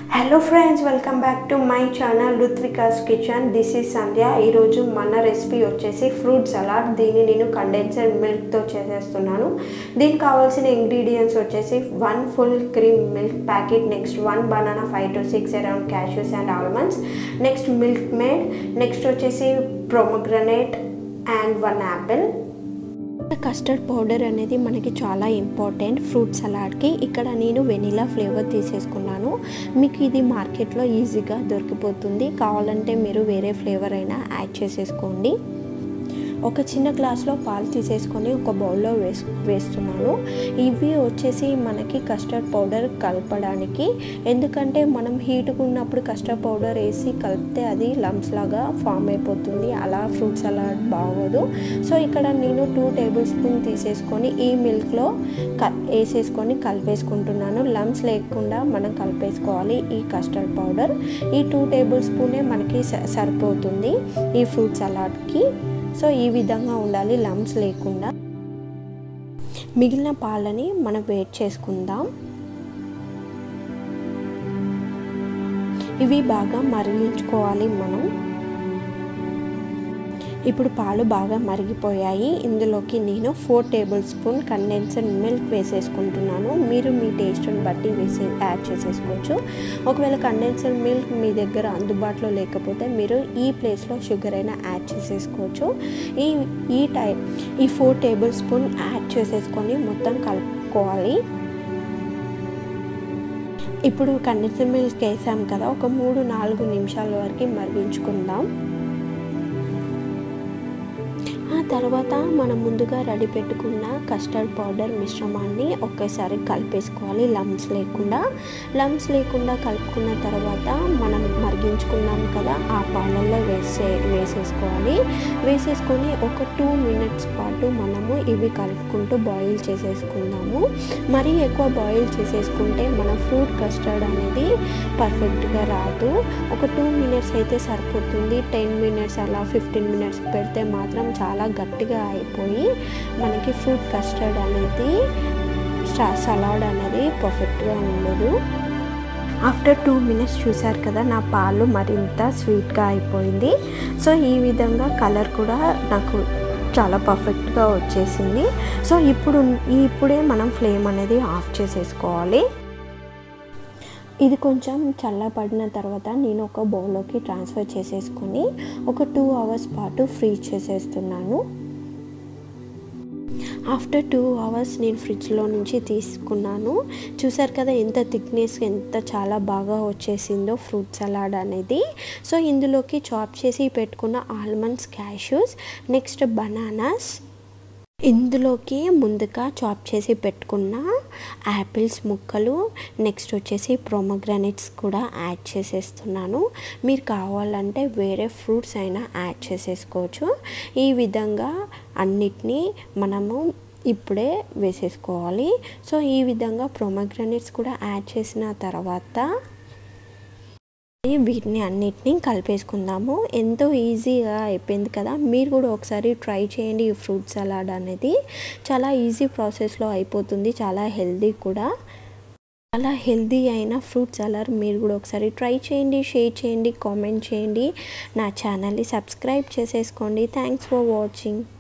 hello friends welcome back to my channel Ruthvika's kitchen this is Sandhya ఈరోజు మన recipe వచ్చేసి fruit salad దీన్ని నేను కండెన్సర్డ్ మిల్క్తో చేసేస్తున్నాను దీనికి కావాల్సిన ఇంగ్రీడియంట్స్ వచ్చేసి one full cream milk packet next one banana five to six around cashews and almonds next milk made next వచ్చేసి pomegranate and one apple custard powder అనేది మనకి చాలా ఇంపార్టెంట్ ఫ్రూట్ సలాడ్కి ఇక్కడ నేను వెనిలా ఫ్లేవర్ తీసేసుకున్నాను మీకు ఇది మార్కెట్లో ఈజీగా దొరికిపోతుంది కావాలంటే మీరు వేరే ఫ్లేవర్ అయినా యాడ్ చేసేసుకోండి ఒక చిన్న గ్లాస్లో పాలు తీసేసుకొని ఒక బౌల్లో వేస్ వేస్తున్నాను ఇవి వచ్చేసి మనకి కస్టర్డ్ పౌడర్ కలపడానికి ఎందుకంటే మనం హీట్గా ఉన్నప్పుడు కస్టర్డ్ పౌడర్ వేసి కలిపితే అది లమ్స్ లాగా ఫామ్ అయిపోతుంది అలా ఫ్రూట్ సలాడ్ బాగోదు సో ఇక్కడ నేను టూ టేబుల్ స్పూన్ తీసేసుకొని ఈ మిల్క్లో క వేసేసుకొని కలిపేసుకుంటున్నాను లమ్స్ లేకుండా మనం కలిపేసుకోవాలి ఈ కస్టర్డ్ పౌడర్ ఈ టూ టేబుల్ స్పూనే మనకి సరిపోతుంది ఈ ఫ్రూట్ సలాడ్కి సో ఈ విధంగా ఉండాలి లమ్స్ లేకుండా మిగిలిన పాలని మనం వేట్ చేసుకుందాం ఇవి బాగా మరిగించుకోవాలి మనం ఇప్పుడు పాలు బాగా మరిగిపోయాయి ఇందులోకి నేను four tablespoon condensed milk వేసేసుకుంటున్నాను మీరు మీ టేస్ట్ని బట్టి వేసి యాడ్ చేసేసుకోవచ్చు ఒకవేళ కండెన్స్డ్ మిల్క్ మీ దగ్గర అందుబాటులో లేకపోతే మీరు ఈ ప్లేస్లో షుగర్ అయినా యాడ్ చేసేసుకోవచ్చు ఈ ఈ టై ఈ ఫోర్ టేబుల్ స్పూన్ యాడ్ చేసేసుకొని మొత్తం కలుపుకోవాలి ఇప్పుడు కండెన్స్డ్ మిల్క్ వేసాం కదా ఒక మూడు నాలుగు నిమిషాల వరకు మరిగించుకుందాం ఆ తర్వాత మనం ముందుగా రెడీ పెట్టుకున్న కస్టర్డ్ పౌడర్ మిశ్రమాన్ని ఒకేసారి కలిపేసుకోవాలి లమ్స్ లేకుండా లమ్స్ లేకుండా కలుపుకున్న తర్వాత మనం మరిగించుకున్నాం కదా ఆ పాలల్లో వేసే వేసేసుకోవాలి వేసేసుకొని ఒక టూ మినిట్స్ పాటు మనము ఇవి కలుపుకుంటూ బాయిల్ చేసేసుకుందాము మరీ ఎక్కువ బాయిల్ చేసేసుకుంటే మన ఫ్రూట్ కస్టర్డ్ అనేది పర్ఫెక్ట్గా రాదు ఒక టూ మినిట్స్ అయితే సరిపోతుంది టెన్ మినిట్స్ అలా ఫిఫ్టీన్ మినిట్స్ పెడితే మాత్రం చాలా గట్టిగా అయిపోయి మనకి ఫ్రూట్ కస్టర్డ్ అనేది సలాడ్ అనేది పర్ఫెక్ట్గా ఉండదు ఆఫ్టర్ టూ మినిట్స్ చూసారు కదా నా పాలు మరింత స్వీట్గా అయిపోయింది సో ఈ విధంగా కలర్ కూడా నాకు చాలా పర్ఫెక్ట్గా వచ్చేసింది సో ఇప్పుడు ఇప్పుడే మనం ఫ్లేమ్ అనేది ఆఫ్ చేసేసుకోవాలి ఇది కొంచెం చల్లబడిన తర్వాత నేను ఒక బౌల్లోకి ట్రాన్స్ఫర్ చేసేసుకొని ఒక టూ అవర్స్ పాటు ఫ్రీజ్ చేసేస్తున్నాను ఆఫ్టర్ టూ అవర్స్ నేను ఫ్రిడ్జ్లో నుంచి తీసుకున్నాను చూసారు కదా ఎంత థిక్నెస్ ఎంత చాలా బాగా వచ్చేసిందో ఫ్రూట్ సలాడ్ అనేది సో ఇందులోకి చాప్ చేసి పెట్టుకున్న ఆల్మండ్స్ క్యాష్యూస్ నెక్స్ట్ బనానాస్ ఇందులోకి ముందుగా చాప్ చేసి పెట్టుకున్న యాపిల్స్ ముక్కలు నెక్స్ట్ వచ్చేసి ప్రొమగ్రానైట్స్ కూడా యాడ్ చేసేస్తున్నాను మీరు కావాలంటే వేరే ఫ్రూట్స్ అయినా యాడ్ చేసేసుకోవచ్చు ఈ విధంగా అన్నిటినీ మనము ఇప్పుడే వేసేసుకోవాలి సో ఈ విధంగా ప్రొమగ్రానైట్స్ కూడా యాడ్ చేసిన తర్వాత వీటిని అన్నిటినీ కలిపేసుకుందాము ఎంతో ఈజీగా అయిపోయింది కదా మీరు కూడా ఒకసారి ట్రై చేయండి ఈ ఫ్రూట్ సలాడ్ అనేది చాలా ఈజీ ప్రాసెస్లో అయిపోతుంది చాలా హెల్దీ కూడా చాలా హెల్దీ అయిన ఫ్రూట్ సలాడ్ మీరు కూడా ఒకసారి ట్రై చేయండి షేర్ చేయండి కామెంట్ చేయండి నా ఛానల్ని సబ్స్క్రైబ్ చేసేసుకోండి థ్యాంక్స్ ఫర్ వాచింగ్